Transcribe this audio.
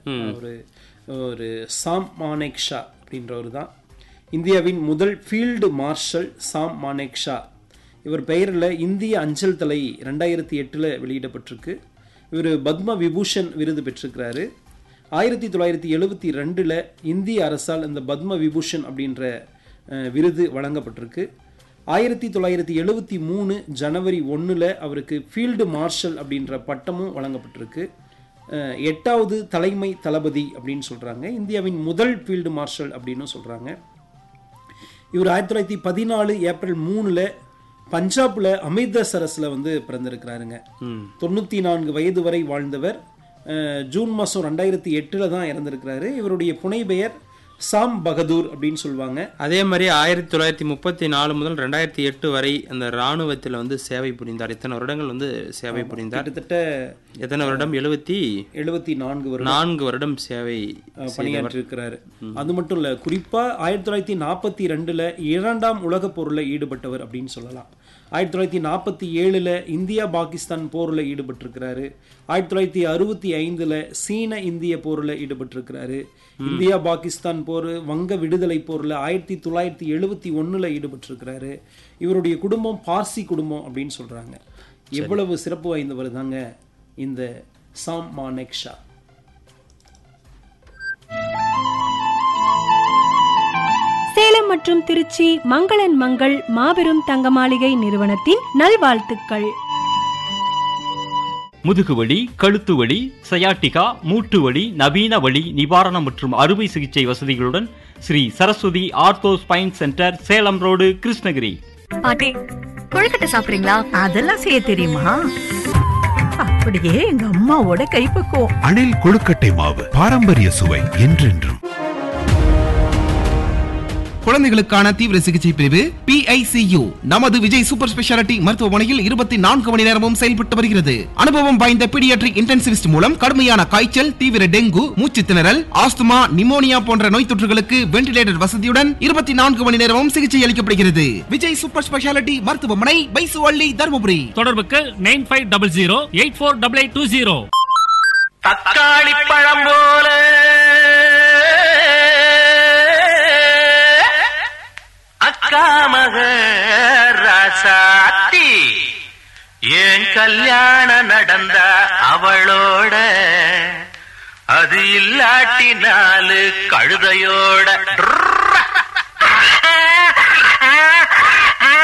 ஒரு ஒரு சாம் மானேக்ஷா அப்படின்றவர் தான் இந்தியாவின் முதல் ஃபீல்டு மார்ஷல் சாம் மானேக்ஷா இவர் பெயரில் இந்திய அஞ்சல் தலை ரெண்டாயிரத்தி எட்டில் வெளியிடப்பட்டிருக்கு இவர் பத்ம விபூஷன் விருது பெற்றிருக்கிறாரு ஆயிரத்தி தொள்ளாயிரத்தி எழுபத்தி ரெண்டில் இந்திய அரசால் இந்த பத்ம விபூஷன் அப்படின்ற அஹ், விருது வழங்கப்பட்டிருக்கு ஆயிரத்தி தொள்ளாயிரத்தி எழுபத்தி மூணு ஜனவரி ஒன்றில் அவருக்கு ஃபீல்டு மார்ஷல் அப்படின்ற பட்டமும் வழங்கப்பட்டிருக்கு அஹ், எட்டாவது தலைமை தளபதி அப்படின்னு சொல்கிறாங்க இந்தியாவின் முதல் ஃபீல்டு மார்ஷல் அப்படின்னு சொல்கிறாங்க இவர் ஆயிரத்தி தொள்ளாயிரத்தி பதினாலு ஏப்ரல் மூணில் பஞ்சாப்ல அமிர்தசரஸில் வந்து பிறந்திருக்கிறாருங்க தொண்ணூற்றி நான்கு வயது வரை வாழ்ந்தவர் அஹ், ஜூன் மாதம் ரெண்டாயிரத்தி எட்டில் தான் இறந்திருக்கிறாரு இவருடைய புனைபெயர் சாம் பகதூர் அப்படின்னு சொல்லுவாங்க அதே மாதிரி ஆயிரத்தி தொள்ளாயிரத்தி முப்பத்தி நாலு முதல் ரெண்டாயிரத்தி எட்டு வரை அந்த ராணுவத்தில் வந்து சேவை புரிந்தார் இத்தனை வருடங்கள் வந்து சேவை புரிந்தார் கிட்டத்தட்ட எத்தனை வருடம் எழுபத்தி எழுபத்தி நான்கு வருடம் நான்கு வருடம் சேவை பணியாற்றிருக்கிறாரு அது மட்டும் இல்ல குறிப்பா ஆயிரத்தி தொள்ளாயிரத்தி நாற்பத்தி ரெண்டுல இரண்டாம் உலகப் போர்ல ஈடுபட்டவர் அப்படின்னு சொல்லலாம் ஆயிரத்தி தொள்ளாயிரத்தி நாற்பத்தி ஏழுல இந்தியா பாகிஸ்தான் போர்ல ஈடுபட்டிருக்கிறாரு ஆயிரத்தி தொள்ளாயிரத்தி அறுபத்தி ஐந்துல சீன இந்திய போர்ல ஈடுபட்டிருக்கிறாரு இந்தியா பாகிஸ்தான் போர் வங்க விடுதலை போர்ல ஆயிரத்தி தொள்ளாயிரத்தி எழுபத்தி ஒண்ணுல ஈடுபட்டிருக்கிறாரு இவருடைய குடும்பம் பார்சி குடும்பம் அப்படின்னு சொல்றாங்க எவ்வளவு சிறப்பு வாய்ந்தவர் தாங்க இந்த சாம் மானெக் ஷா சேலம் மற்றும் திருச்சி மங்களன் மங்கள் மாபெரும் தங்க மாளிகை நிறுவனத்தின் நல்வாழ்த்துக்கள் முதுகுவலி கழுத்து வலி சயாட்டிகா மூட்டு வலி நவீன வலி நிவாரணம் மற்றும் அறுவை சிகிச்சை வசதிகளுடன் Sri Saraswathi ortho spine center Salem road Krishnagiri பாட்டி கொழுக்கட்டை சாப்பிடுறீங்களா அதெல்லாம் செய்ய தெரியுமா அப்படியே எங்க அம்மாவோட கைப்பக்குவம் அணில் கொழுக்கட்டை மாவு பாரம்பரிய சுவை என்றென்றும் குழந்தைகளுக்கான தீவிர சிகிச்சை பிரிவு PICU நமது விஜய் சூப்பர் ஸ்பெஷாலிட்டி மருத்துவமனையில் இருபத்தி நான்கு மணி நேரமும் செயல்பட்டு வருகிறது அனுபவம் வாய்ந்த பீடியாட்ரிக் இன்டென்சிவிஸ்ட் மூலம் கடுமையான காய்ச்சல் தீவிர டெங்கு மூச்சு திணறல் ஆஸ்துமா நிமோனியா போன்ற நோய் தொற்றுகளுக்கு வென்டிலேட்டர் வசதியுடன் இருபத்தி நான்கு மணி நேரமும் சிகிச்சை அளிக்கப்படுகிறது விஜய் சூப்பர் ஸ்பெஷாலிட்டி மருத்துவமனை பைசுவள்ளி தருமபுரி தொடர்புக்கு nine five double zero eight four double eight two zero தக்காளி பழம் போல அக்கா மக ராசாத்தி ஏன் கல்யாணம் நடந்த அவளோட அது இல்லாட்டி நாலு கழுதையோட